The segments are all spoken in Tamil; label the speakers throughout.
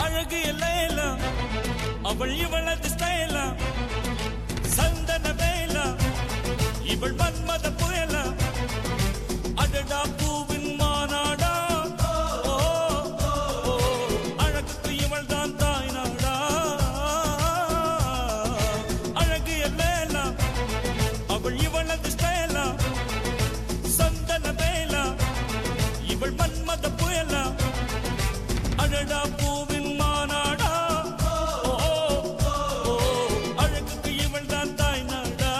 Speaker 1: அழகு எல்லாம் அவள் இவளது ஸ்டைலா சந்தன வேலா இவள் மன்மத புயலா அடடா பூவின் மாநாடா ஓ, ஓ, ஓ, அழகுக்கு இவள் தான் தாய் நாடா அழகு எல்லாம் அவள் இவளது ஸ்டைலா சந்தன வேலா இவள் மன்மத புயலா அடடா பூவின் மாநாடா ஓ, ஓ, ஓ, அழகுக்கு இவள் தான் தாய் நாடா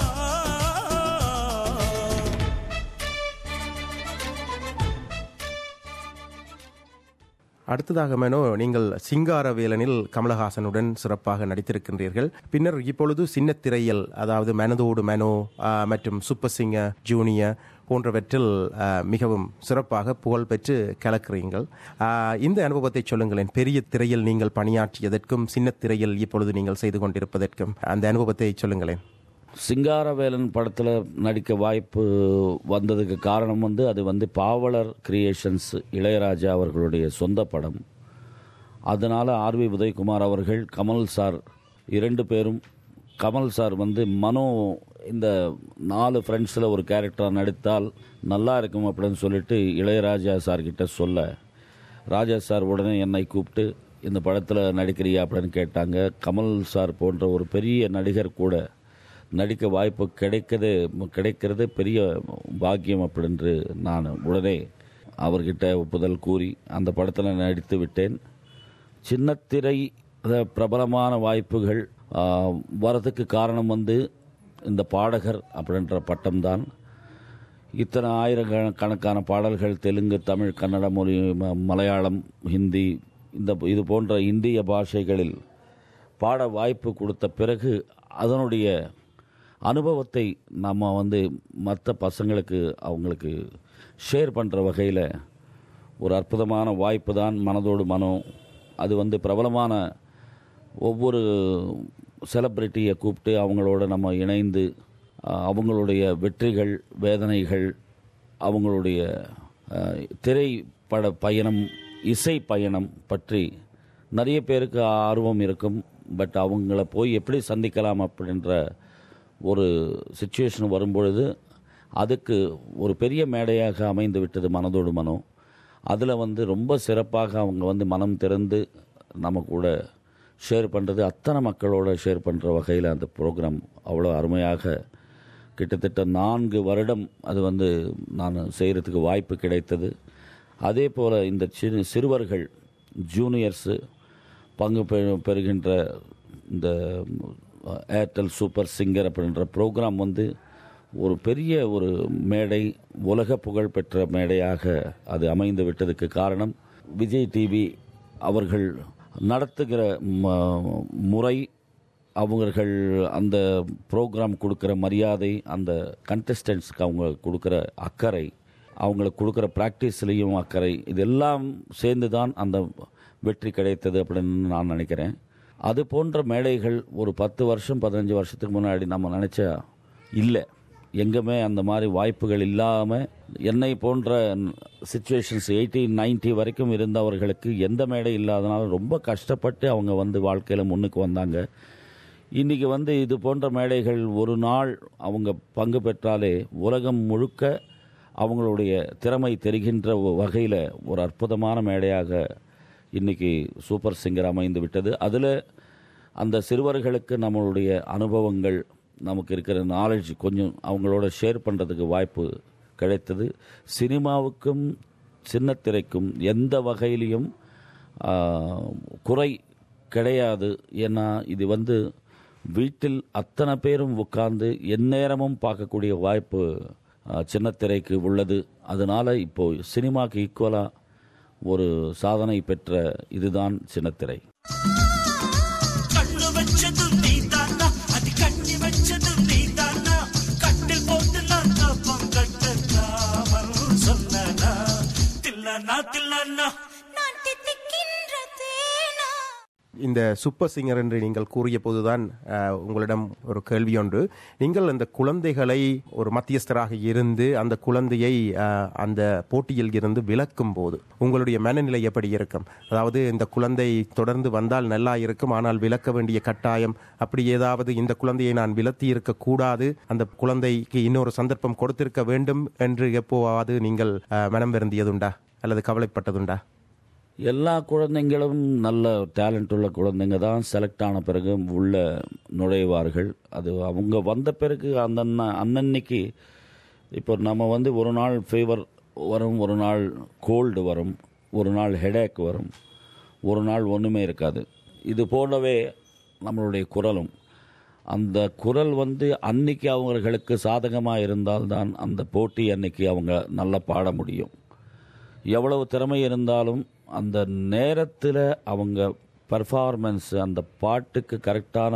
Speaker 2: அடுத்ததாக மெனோ நீங்கள் சிங்காரவேலனில் கமலஹாசனுடன் சிறப்பாக நடித்திருக்கின்றீர்கள் பின்னர் இப்பொழுது சின்ன திரையில் அதாவது மனதோடு மெனோ ஆ, மற்றும் சூப்பர் சிங்கர் ஜூனியர் போன்றவற்றில் ஆ, மிகவும் சிறப்பாக புகழ் பெற்று கலக்கிறீங்கள் ஆ, இந்த அனுபவத்தை சொல்லுங்களேன் பெரிய திரையில் நீங்கள் பணியாற்றியதற்கும் சின்ன திரையில் இப்பொழுது நீங்கள் செய்து கொண்டிருப்பதற்கும் அந்த அனுபவத்தை சொல்லுங்களேன்
Speaker 3: சிங்காரவேலன் படத்தில் நடிக்க வாய்ப்பு வந்ததுக்கு காரணம் வந்து அது வந்து பாவலர் கிரியேஷன்ஸ் இளையராஜா அவர்களுடைய சொந்த படம் அதனால் ஆர்வி உதயகுமார் அவர்கள் கமல் சார் இரண்டு பேரும் கமல் சார் வந்து மனோ இந்த நாலு ஃப்ரெண்ட்ஸில் ஒரு கேரக்டராக நடித்தால் நல்லா இருக்கும் அப்படின்னு சொல்லிட்டு இளையராஜா சார்கிட்ட சொல்ல ராஜா சார் உடனே என்னை கூப்பிட்டு இந்த படத்தில் நடிக்கிறியா அப்படின்னு கேட்டாங்க கமல் சார் போன்ற ஒரு பெரிய நடிகர் கூட நடிக்க வாய்ப்பு கிடைக்கிறது கிடைக்கிறது பெரிய பாக்கியம் அப்படின்று நான் உடனே அவர்கிட்ட ஒப்புதல் கூறி அந்த படத்தில் நடித்து விட்டேன் சின்னத்திரை அஹ், பிரபலமான வாய்ப்புகள் ஆ, வரதுக்கு காரணம் வந்து இந்த பாடகர் அப்படின்ற பட்டம்தான் இத்தனை ஆயிரக்கணக்கான பாடல்கள் தெலுங்கு தமிழ் கன்னட மொழி ம- மலையாளம் ஹிந்தி இந்த இது போன்ற இந்திய பாஷைகளில் பாட வாய்ப்பு கொடுத்த பிறகு அதனுடைய அனுபவத்தை நம்ம வந்து மற்ற பசங்களுக்கு அவங்களுக்கு ஷேர் பண்ணுற வகையில் ஒரு அற்புதமான வாய்ப்பு தான் மனதோடு மனோ அது வந்து பிரபலமான ஒவ்வொரு செலிப்ரிட்டியை கூப்பிட்டு அவங்களோட நம்ம இணைந்து அஹ், அவங்களுடைய வெற்றிகள் வேதனைகள் அவங்களுடைய அஹ், திரைப்பட பயணம் இசை பயணம் பற்றி நிறைய பேருக்கு ஆர்வம் இருக்கும் பட் அவங்கள போய் எப்படி சந்திக்கலாம் அப்படின்ற ஒரு சுச்சுவேஷன் வரும்பொழுது அதுக்கு ஒரு பெரிய மேடையாக அமைந்து விட்டது மனதோடு மனோ அதில் வந்து ரொம்ப சிறப்பாக அவங்க வந்து மனம் திறந்து நம்ம கூட ஷேர் பண்ணுறது அத்தனை மக்களோட ஷேர் பண்ணுற வகையில் அந்த ப்ரோக்ராம் அவ்வளோ அருமையாக கிட்டத்தட்ட நான்கு வருடம் அது வந்து நான் செய்கிறதுக்கு வாய்ப்பு கிடைத்தது அதே போல் இந்த சிறு சிறுவர்கள் ஜூனியர்ஸு பங்கு பெ- பெறுகின்ற இந்த ஏர்டெல் சூப்பர் சிங்கர் அப்படின்ற ப்ரோக்ராம் வந்து ஒரு பெரிய ஒரு மேடை உலக புகழ் பெற்ற மேடையாக அது அமைந்து விட்டதுக்கு காரணம் விஜய் டிவி அவர்கள் நடத்துகிற ம- முறை அவர்கள் அந்த ப்ரோக்ராம் கொடுக்குற மரியாதை அந்த கண்டஸ்டன்ட்ஸ்க்கு அவங்க கொடுக்குற அக்கறை அவங்களுக்கு கொடுக்குற ப்ராக்டிஸ்லேயும் அக்கறை இதெல்லாம் சேர்ந்து தான் அந்த வெற்றி கிடைத்தது அப்படின்னு நான் நினைக்கிறேன் அது போன்ற மேடைகள் ஒரு பத்து வருஷம் பதினஞ்சு வருஷத்துக்கு முன்னாடி நம்ம நினச்சா இல்லை எங்குமே அந்த மாதிரி வாய்ப்புகள் இல்லாமல் என்னை போன்ற சுச்சுவேஷன்ஸ் எயிட்டி 90 வரைக்கும் இருந்தவர்களுக்கு எந்த மேடை இல்லாதனால ரொம்ப கஷ்டப்பட்டு அவங்க வந்து வாழ்க்கையில் முன்னுக்கு வந்தாங்க இன்னைக்கு வந்து இது போன்ற மேடைகள் ஒரு நாள் அவங்க பங்கு பெற்றாலே உலகம் முழுக்க அவங்களுடைய திறமை தெரிகின்ற வகையில் ஒரு அற்புதமான மேடையாக இன்னைக்கு சூப்பர் சிங்கர் அமைந்து விட்டது அதில் அந்த சிறுவர்களுக்கு நம்மளுடைய அனுபவங்கள் நமக்கு இருக்கிற நாலேஜ் கொஞ்சம் அவங்களோட ஷேர் பண்ணுறதுக்கு வாய்ப்பு கிடைத்தது சினிமாவுக்கும் சின்னத்திரைக்கும் எந்த வகையிலையும் ஆ, குறை கிடையாது ஏன்னா இது வந்து வீட்டில் அத்தனை பேரும் உட்கார்ந்து எந்நேரமும் பார்க்கக்கூடிய வாய்ப்பு ஆ, சின்னத்திரைக்கு உள்ளது அதனால இப்போ சினிமாக்கு ஈக்குவலாக ஒரு சாதனை பெற்ற இதுதான் சின்னத்திரை
Speaker 1: கண்ணு வச்சதும் நீதானா அது கண்ணி வச்சதும் நீதானா கட்டில் போட்டு நான் காப்பம் கட்டலாமல் சொன்னா தில்லனா தில்லனா
Speaker 4: நான் தித்திக்கின்ற தேனா
Speaker 2: இந்த சூப்பர் சிங்கர் என்று நீங்கள் கூறிய போதுதான் அஹ், உங்களிடம் ஒரு கேள்வி ஒன்று நீங்கள் அந்த குழந்தைகளை ஒரு மத்தியஸ்தராக இருந்து அந்த குழந்தையை அஹ், அந்த போட்டியில் இருந்து விலக்கும் போது உங்களுடைய மனநிலை எப்படி இருக்கும் அதாவது இந்த குழந்தை தொடர்ந்து வந்தால் நல்லா இருக்கும் ஆனால் விலக்க வேண்டிய கட்டாயம் அப்படி ஏதாவது இந்த குழந்தையை நான் விலத்தி இருக்க கூடாது அந்த குழந்தைக்கு இன்னொரு சந்தர்ப்பம் கொடுத்திருக்க வேண்டும் என்று எப்போவாவது நீங்கள் அஹ், மனம் வருந்தியதுண்டா அல்லது கவலைப்பட்டதுண்டா
Speaker 3: எல்லா குழந்தைங்களும் நல்ல டேலண்ட் உள்ள குழந்தைங்க தான் செலக்ட் ஆன பிறகு உள்ள நுழைவார்கள் அது அவங்க வந்த பிறகு அந்த அன்னன்னைக்கு இப்போ நம்ம வந்து ஒரு நாள் ஃபீவர் வரும் ஒரு நாள் கோல்டு வரும் ஒரு நாள் ஹெடேக் வரும் ஒரு நாள் ஒன்றுமே இருக்காது இது போலவே நம்மளுடைய குரலும் அந்த குரல் வந்து அன்னைக்கு அவங்களுக்கு சாதகமாக இருந்தால்தான் அந்த போட்டி அன்னைக்கு அவங்க நல்லா பாட முடியும் எவ்வளவு திறமை இருந்தாலும் அந்த நேரத்தில் அவங்க பர்ஃபார்மன்ஸ் அந்த பாட்டுக்கு கரெக்டான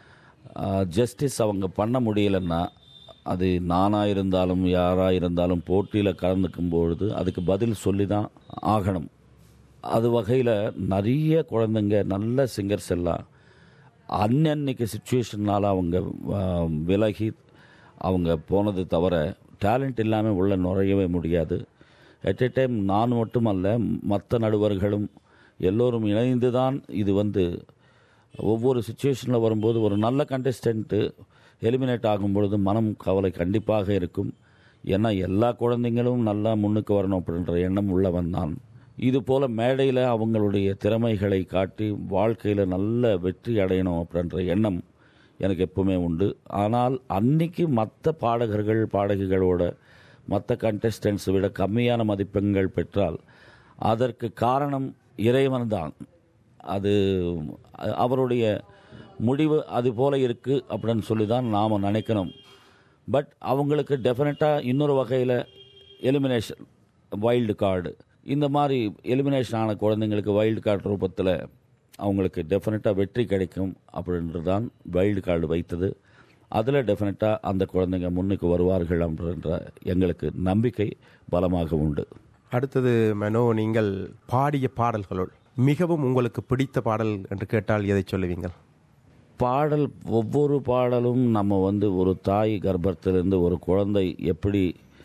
Speaker 3: ஜஸ்டிஸ் அவங்க பண்ண முடியலன்னா அது நானாக இருந்தாலும் யாராக இருந்தாலும் போட்டியில் கலந்துக்கும் பொழுது அதுக்கு பதில் சொல்லி தான் ஆகணும் அது வகையில் நிறைய குழந்தைங்க நல்ல சிங்கர்ஸ் எல்லாம் அன்னன்னைக்கு சுச்சுவேஷனால் அவங்க ஆ, விலகி அவங்க போனது தவிர டேலண்ட் இல்லாமல் உள்ள நுழையவே முடியாது அட் எ டைம் நான் மட்டுமல்ல மற்ற நடுவர்களும் எல்லோரும் இணைந்து தான் இது வந்து ஒவ்வொரு சுச்சுவேஷனில் வரும்போது ஒரு நல்ல கண்டஸ்டண்ட்டு எலிமினேட் ஆகும் பொழுது மனம் கவலை கண்டிப்பாக இருக்கும் ஏன்னா எல்லா குழந்தைங்களும் நல்லா முன்னுக்கு வரணும் அப்படின்ற எண்ணம் உள்ளவன் நான் இது போல் மேடையில் அவங்களுடைய திறமைகளை காட்டி வாழ்க்கையில் நல்ல வெற்றி அடையணும் அப்படின்ற எண்ணம் எனக்கு எப்பவுமே உண்டு ஆனால் அன்னைக்கு மற்ற பாடகர்கள் பாடகிகளோட மற்ற கண்டஸ்டன்ஸை விட கம்மியான மதிப்பெண்கள் பெற்றால் அதற்கு காரணம் இறைவன் தான் அது அ- அவருடைய முடிவு அது போல இருக்கு அப்படின்னு சொல்லி தான் நாம் நினைக்கணும் பட் அவங்களுக்கு டெஃபினட்டாக இன்னொரு வகையில் எலிமினேஷன் வைல்டு கார்டு இந்த மாதிரி எலிமினேஷன் ஆன குழந்தைங்களுக்கு வைல்டு கார்டு ரூபத்தில் அவங்களுக்கு டெஃபினட்டாக வெற்றி கிடைக்கும் அப்படின்றது தான் வைல்டு கார்டு வைத்தது அதில் டெஃபினட்டாக அந்த குழந்தைங்க முன்னுக்கு வருவார்கள் அப்படின்ற எங்களுக்கு நம்பிக்கை பலமாக உண்டு
Speaker 2: அடுத்தது மனோ நீங்கள் பாடிய பாடல்களுள் மிகவும் உங்களுக்கு பிடித்த பாடல் என்று கேட்டால் எதை சொல்லுவீங்கள்
Speaker 3: பாடல் ஒவ்வொரு பாடலும் நம்ம வந்து ஒரு தாய் கர்ப்பத்திலிருந்து ஒரு குழந்தை எப்படி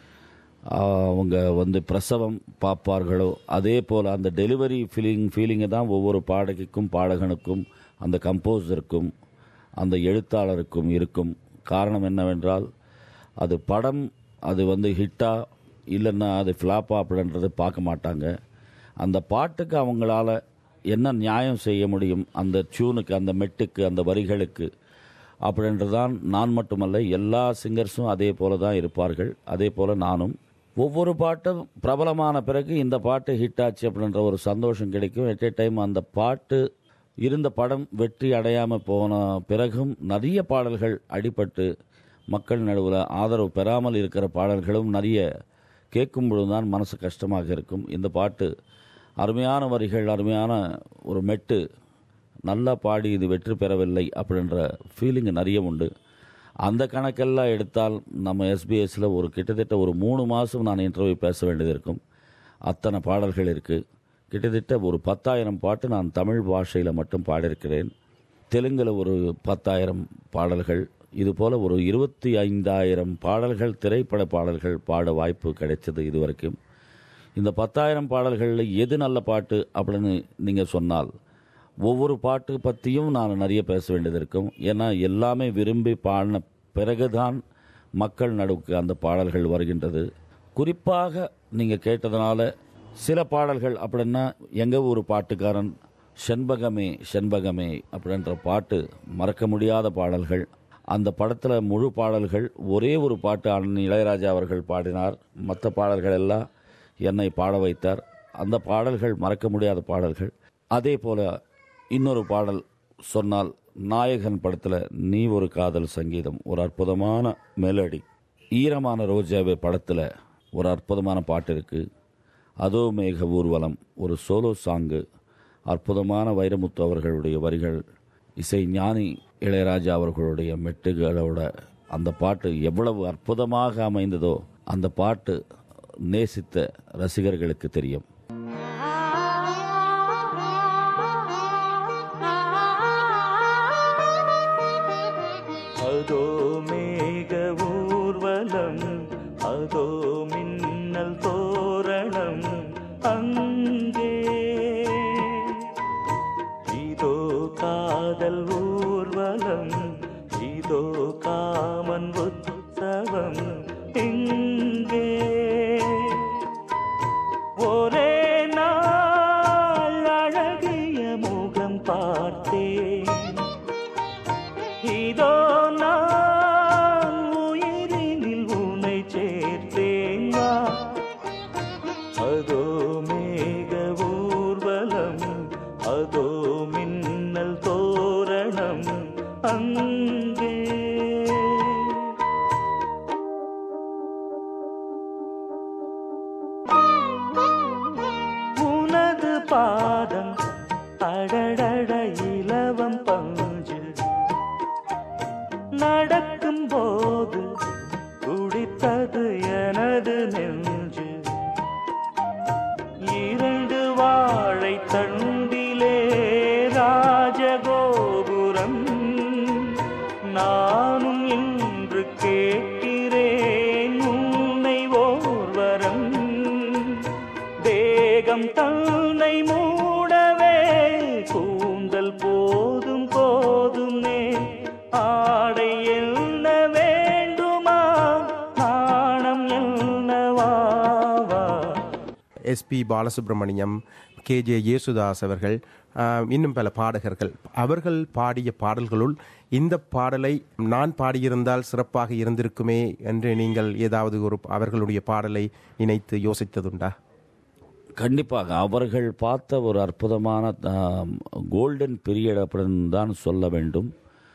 Speaker 3: ஆ, அவங்க வந்து பிரசவம் பார்ப்பார்களோ அதே போல் அந்த டெலிவரி ஃபீலிங் ஃபீலிங்கை தான் ஒவ்வொரு பாடகிக்கும் பாடகனுக்கும் அந்த கம்போசருக்கும் அந்த எழுத்தாளருக்கும் இருக்கும் காரணம் என்னவென்றால் அது படம் அது வந்து ஹிட்டா இல்லைன்னா அது ஃப்ளாப்பா அப்படின்றது பார்க்க மாட்டாங்க அந்த பாட்டுக்கு அவங்களால என்ன நியாயம் செய்ய முடியும் அந்த டியூனுக்கு அந்த மெட்டுக்கு அந்த வரிகளுக்கு அப்படின்றதான் நான் மட்டுமல்ல எல்லா சிங்கர்ஸும் அதே போல தான் இருப்பார்கள் அதே போல நானும் ஒவ்வொரு பாட்டும் பிரபலமான பிறகு இந்த பாட்டு ஹிட் ஆச்சு அப்படின்ற ஒரு சந்தோஷம் கிடைக்கும் எட் எ டைம் அந்த பாட்டு இருந்த படம் வெற்றி அடையாமல் போன பிறகும் நிறைய பாடல்கள் அடிபட்டு மக்கள் நடுவில் ஆதரவு பெறாமல் இருக்கிற பாடல்களும் நிறைய கேட்கும் பொழுதுதான் மனசு கஷ்டமாக இருக்கும் இந்த பாட்டு அருமையான வரிகள் அருமையான ஒரு மெட்டு நல்லா பாடி இது வெற்றி பெறவில்லை அப்படின்ற ஃபீலிங் நிறைய உண்டு அந்த கணக்கெல்லாம் எடுத்தால் நம்ம எஸ்பிஎஸ்ல ஒரு கிட்டத்தட்ட ஒரு மூணு மாதம் நான் இன்டர்வியூ பேச வேண்டியது இருக்கும் அத்தனை பாடல்கள் இருக்குது கிட்டத்தட்ட ஒரு பத்தாயிரம் பாட்டு நான் தமிழ் பாஷையில் மட்டும் பாடியிருக்கிறேன் தெலுங்கில் ஒரு பத்தாயிரம் பாடல்கள் இது போல ஒரு இருபத்தி ஐந்தாயிரம் பாடல்கள் திரைப்பட பாடல்கள் பாட வாய்ப்பு கிடைச்சது இதுவரைக்கும் இந்த பத்தாயிரம் பாடல்களில் எது நல்ல பாட்டு அப்படின்னு நீங்கள் சொன்னால் ஒவ்வொரு பாட்டு பற்றியும் நான் நிறைய பேச வேண்டியது இருக்கும் ஏன்னா எல்லாமே விரும்பி பாடின பிறகுதான் மக்கள் நடுவுக்கு அந்த பாடல்கள் வருகின்றது குறிப்பாக நீங்கள் கேட்டதுனால சில பாடல்கள் அப்படின்னா எங்கள் ஊர் பாட்டுக்காரன் செண்பகமே செண்பகமே அப்படின்ற பாட்டு மறக்க முடியாத பாடல்கள் அந்த படத்தில் முழு பாடல்கள் ஒரே ஒரு பாட்டு அண்ணன் இளையராஜா அவர்கள் பாடினார் மற்ற பாடல்கள் எல்லாம் என்னை பாட வைத்தார் அந்த பாடல்கள் மறக்க முடியாத பாடல்கள் அதே போல இன்னொரு பாடல் சொன்னால் நாயகன் படத்தில் நீ ஒரு காதல் சங்கீதம் ஒரு அற்புதமான மெலடி ஈரமான ரோஜாவே படத்தில் ஒரு அற்புதமான பாட்டு இருக்குது அதோ மேக ஊர்வலம் ஒரு சோலோ சாங்கு அற்புதமான வைரமுத்து அவர்களுடைய வரிகள் இசை ஞானி இளையராஜா அவர்களுடைய மெட்டுகளோட அந்த பாட்டு எவ்வளவு அற்புதமாக அமைந்ததோ அந்த பாட்டு நேசித்த ரசிகர்களுக்கு தெரியும்
Speaker 4: ஆ அதோ மேக ஊர்வலம் அதோ மின்னல் தோரணம் அங்கே இதோ காதல் ஊர்வலம் இதோ காமன் உற்சவம் இங்கே ஒரே நாள் அழகிய முகம் பார்த்தேன் இதோ நான் உயிரினில் உன்னை சேர்த்தேன் வா. அதோ மேக ஊர்வலம் அதோ மின்னல் தோரணம் அங்கே உனது பாதம் அடடட இலவம் பஞ்சு நடக்கும் போது குடித்தது எனது நெஞ்சு இரண்டு வாழை தண்டிலே ராஜகோபுரம் நானும் இன்று கேட்கிறேன் உன்னை ஓர்வரம் தேகம் தன்னை மூடவே கூந்தல் போதும் போதுமே ஆடை என்ன வேண்டுமா நாணம் என்னவாவா
Speaker 2: SP Balasubrahmanyam K J Yesudas அவர்கள் ஆஹ், இன்னும் பல பாடகர்கள் அவர்கள் பாடிய பாடல்களுள் இந்த பாடலை நான் பாடியிருந்தால் சிறப்பாக இருந்திருக்குமே என்று நீங்கள் ஏதாவது ஒரு அவர்களுடைய பாடலை நினைத்து யோசித்ததுண்டா
Speaker 3: கண்டிப்பாக அவர்கள் பார்த்த ஒரு அற்புதமான கோல்டன் பீரியட் அப்படின்னு தான் சொல்ல வேண்டும்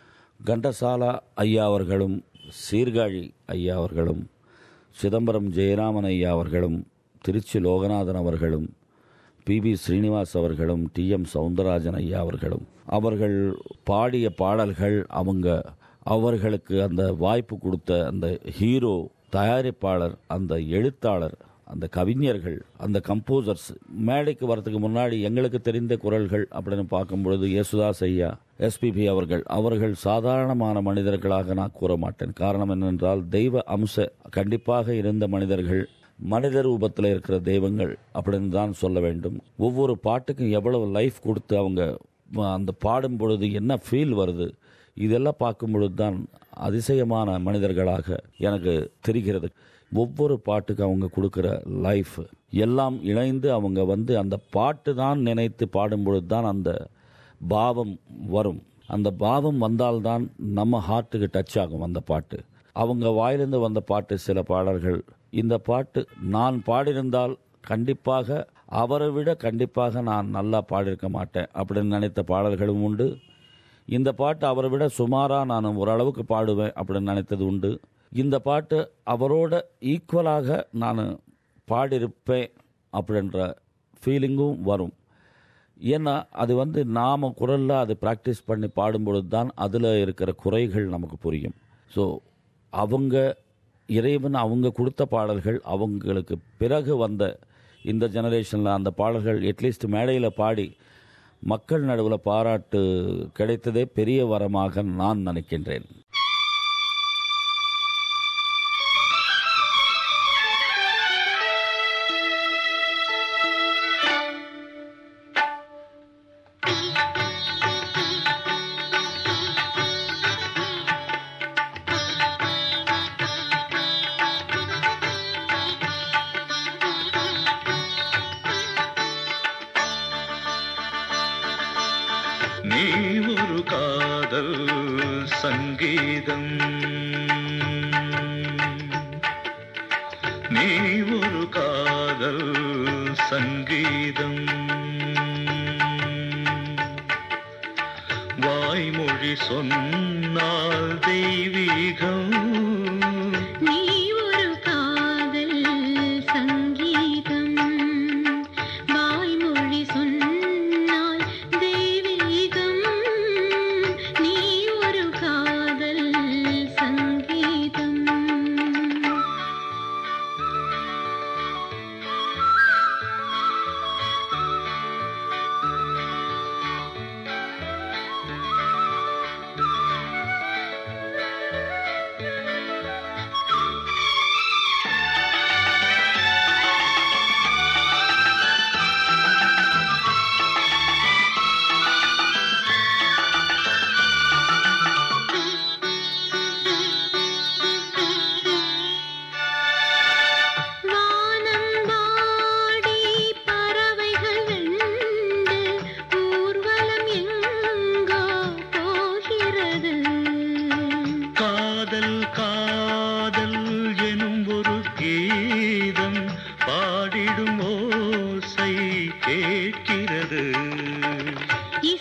Speaker 3: கண்டசாலா ஐயா அவர்களும் சீர்காழி ஐயா அவர்களும் சிதம்பரம் ஜெயராமன் ஐயா அவர்களும் திருச்சி லோகநாதன் அவர்களும் பிபி ஸ்ரீனிவாஸ் அவர்களும் டி எம் சவுந்தரராஜன் ஐயா அவர்களும் அவர்கள் பாடிய பாடல்கள் அவங்க அவர்களுக்கு அந்த வாய்ப்பு கொடுத்த அந்த ஹீரோ தயாரிப்பாளர் அந்த எழுத்தாளர் அந்த கவிஞர்கள் அந்த கம்போசர்ஸ் மேடைக்கு வரதுக்கு முன்னாடி எங்களுக்கு தெரிந்த குரல்கள் அப்படின்னு பார்க்கும்பொழுது யேசுதாஸ் ஐயா எஸ்பிபி அவர்கள் அவர்கள் சாதாரணமான மனிதர்களாக நான் கூற மாட்டேன் காரணம் என்னென்றால் தெய்வ அம்ச கண்டிப்பாக இருந்த மனிதர்கள் மனித ரூபத்தில் இருக்கிற தெய்வங்கள் அப்படின்னு தான் சொல்ல வேண்டும் ஒவ்வொரு பாட்டுக்கும் எவ்வளவு லைஃப் கொடுத்து அவங்க ம- அந்த பாடும் பொழுது என்ன ஃபீல் வருது இதெல்லாம் பார்க்கும் பொழுது தான் அதிசயமான மனிதர்களாக எனக்கு தெரிகிறது ஒவ்வொரு பாட்டுக்கு அவங்க கொடுக்குற லைஃப் எல்லாம் இணைந்து அவங்க வந்து அந்த பாட்டு தான் நினைத்து பாடும் பொழுது தான் அந்த பாவம் வரும் அந்த பாவம் வந்தால்தான் நம்ம ஹார்ட்டுக்கு டச் ஆகும் அந்த பாட்டு அவங்க வாயிலிருந்து வந்த பாட்டு சில பாடல்கள் இந்த பாட்டு நான் பாடியிருந்தால் கண்டிப்பாக அவரை விட கண்டிப்பாக நான் நல்லா பாடியிருக்க மாட்டேன் அப்படின்னு நினைத்த பாடல்களும் உண்டு இந்த பாட்டு அவரை விட சுமாராக நான் ஓரளவுக்கு பாடுவேன் அப்படின்னு நினைத்தது உண்டு இந்த பாட்டு அவரோட ஈக்குவலாக நான் பாடியிருப்பேன் அப்படின்ற ஃபீலிங்கும் வரும் ஏன்னா அது வந்து நாம குரலில் அது ப்ராக்டிஸ் பண்ணி பாடும்பொழுது தான் அதில் இருக்கிற குறைகள் நமக்கு புரியும் ஸோ அவங்க இறைவன் அவங்க கொடுத்த பாடல்கள் அவங்களுக்கு பிறகு வந்த இந்த ஜெனரேஷனில் அந்த பாடல்கள் அட்லீஸ்ட் மேடையில் பாடி மக்கள் நடுவில் பாராட்டு கிடைத்ததே பெரிய வரமாக நான் நினைக்கின்றேன்
Speaker 4: நீ ஒரு காதல் சங்கீதம் நீ ஒரு காதல் சங்கீதம் வாய்மொழி சொன்னால் தெய்வீகம்
Speaker 5: நீ ஒரு காதல் சங்கீதம் வாய்மொழி சொன்னால் தெய்வீகம் நீ ஒரு காதல் சங்கீதம்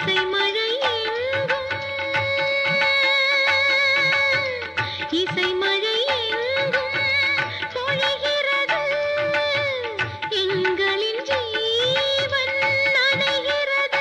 Speaker 5: இசை மழை எங்கும் இசை மழை எங்கும் பொழிகிறது எங்களின் ஜீவன் நனைகிறது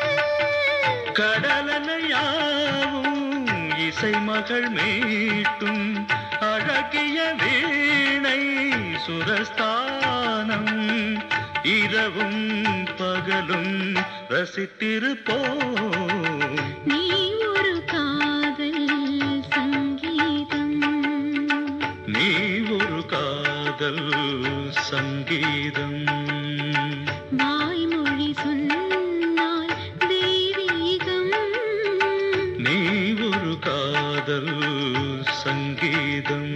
Speaker 4: கடலனையாவும் இசை மகள் மீட்டும் அழகிய வீணை சுரஸ்தானம் இரவும் பகலும் ரசித்திருப்போம்
Speaker 5: நீ ஒரு காதல் சங்கீதம்
Speaker 4: நீ ஒரு காதல் சங்கீதம்
Speaker 5: வாய்மொழி சொன்னால் தெய்வீகம்
Speaker 4: நீ ஒரு காதல் சங்கீதம்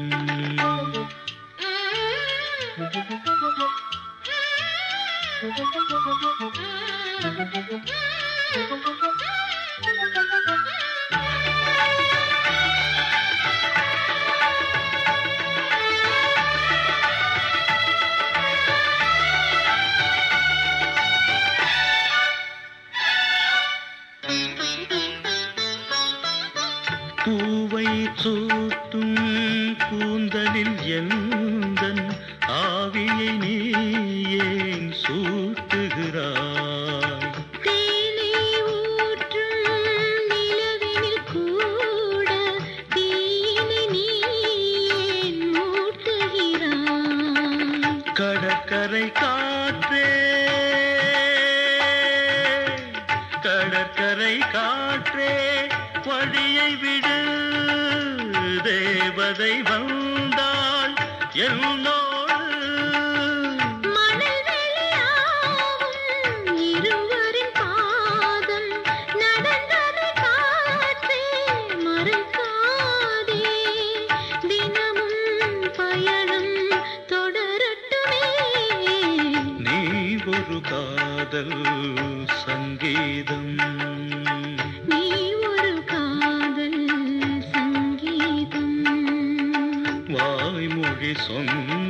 Speaker 4: பூவை சூட்டும் கூந்தலில் எந்தன் ஆவியை நீ ஏன் சூட்டுகிறாய்
Speaker 5: தேனை ஊற்றும் நிலவினில் கூட தீயினை நீ ஏன் மூட்டுகிறாய்
Speaker 4: கடற்கரை காற்றே கடற்கரை காற்றே வழியை விடு தேவதை வந்தால் என்னோடு
Speaker 5: மணல் வெளியாகும் இருவரின் பாதம் நடந்ததை காற்றே மறக்காதே தினமும் பயணம் தொடரட்டுமே
Speaker 4: நீ ஒரு காதல் சங்கீதம்
Speaker 5: நீ ஒரு காதல் சங்கீதம்
Speaker 4: வாய்மொழி சொன்ன